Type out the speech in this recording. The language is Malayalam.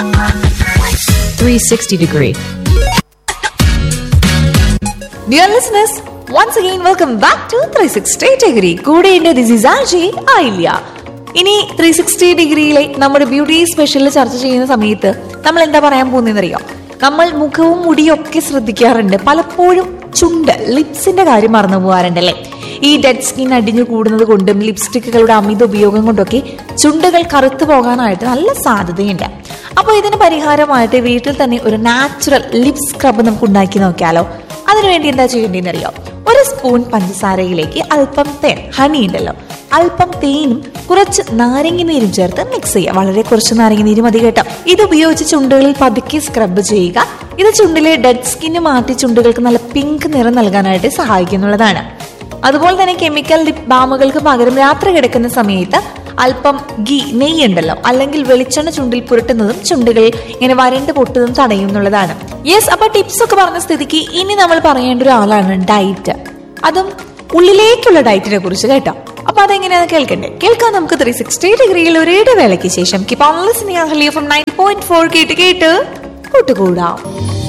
360 degree. Dear listeners, once again welcome back to 360 degree. കൂടെയുണ്ട് ദിസ് ഇസ് ആജി ആയില്യ ഇനി ത്രീ സിക്സ്റ്റി ഡിഗ്രിയിലെ നമ്മുടെ ബ്യൂട്ടി സ്പെഷ്യൽ ചർച്ച ചെയ്യുന്ന സമയത്ത് നമ്മൾ എന്താ പറയാൻ പോകുന്നതെന്നറിയോ നമ്മൾ മുഖവും മുടിയും ഒക്കെ ശ്രദ്ധിക്കാറുണ്ട് പലപ്പോഴും ചുണ്ട് ലിപ്സിന്റെ കാര്യം മറന്നു പോകാറുണ്ടല്ലേ ഈ ഡെഡ് സ്കിൻ അടിഞ്ഞു കൂടുന്നത് കൊണ്ടും ലിപ്സ്റ്റിക്കുകളുടെ അമിത ഉപയോഗം കൊണ്ടൊക്കെ ചുണ്ടുകൾ കറുത്തു പോകാനായിട്ട് നല്ല സാധ്യതയുണ്ട് അപ്പോൾ ഇതിന് പരിഹാരമായിട്ട് വീട്ടിൽ തന്നെ ഒരു നാച്ചുറൽ ലിപ് സ്ക്രബ് നമുക്ക് ഉണ്ടാക്കി നോക്കിയാലോ അതിനുവേണ്ടി എന്താ ചെയ്യേണ്ടതെന്ന് അറിയോ ഒരു സ്പൂൺ പഞ്ചസാരയിലേക്ക് അല്പം തേൻ ഹണി ഉണ്ടല്ലോ അല്പം തേനും കുറച്ച് നാരങ്ങ നീരും ചേർത്ത് മിക്സ് ചെയ്യുക വളരെ കുറച്ച് നാരങ്ങ നീര് മതി കേട്ടോ ഇത് ഉപയോഗിച്ച് ചുണ്ടുകളിൽ പതുക്കെ സ്ക്രബ് ചെയ്യുക ഇത് ചുണ്ടിലെ ഡെഡ് സ്കിന്ന് മാറ്റി ചുണ്ടുകൾക്ക് നല്ല പിങ്ക് നിറം നൽകാനായിട്ട് സഹായിക്കുന്നുള്ളതാണ് അതുപോലെ തന്നെ കെമിക്കൽ ലിപ് ബാമുകൾക്ക് പകരം രാത്രി കിടക്കുന്ന സമയത്ത് അല്പം ഗീ നെയ്യ് ഉണ്ടല്ലോ അല്ലെങ്കിൽ വെളിച്ചെണ്ണ ചുണ്ടിൽ പുരട്ടുന്നതും ചുണ്ടുകൾ ഇങ്ങനെ വരണ്ട് പൊട്ടുന്നതും തടയുന്നുള്ളതാണ് യെസ് അപ്പൊ ടിപ്സ് ഒക്കെ പറഞ്ഞ സ്ഥിതിക്ക് ഇനി നമ്മൾ പറയേണ്ട ഒരാളാണ് ഡയറ്റ് അതും ഉള്ളിലേക്കുള്ള ഡയറ്റിനെ കുറിച്ച് കേട്ടോ അപ്പൊ അതെങ്ങനെയാന്ന് കേൾക്കണ്ടേ കേൾക്കാൻ നമുക്ക് ത്രീ സിക്സ്റ്റി ഡിഗ്രിയിൽ ഒരു ഇടവേളയ്ക്ക് ശേഷം keep on listening from nine point four കേട്ട് കേട്ട് കൂട്ടുകൂടാം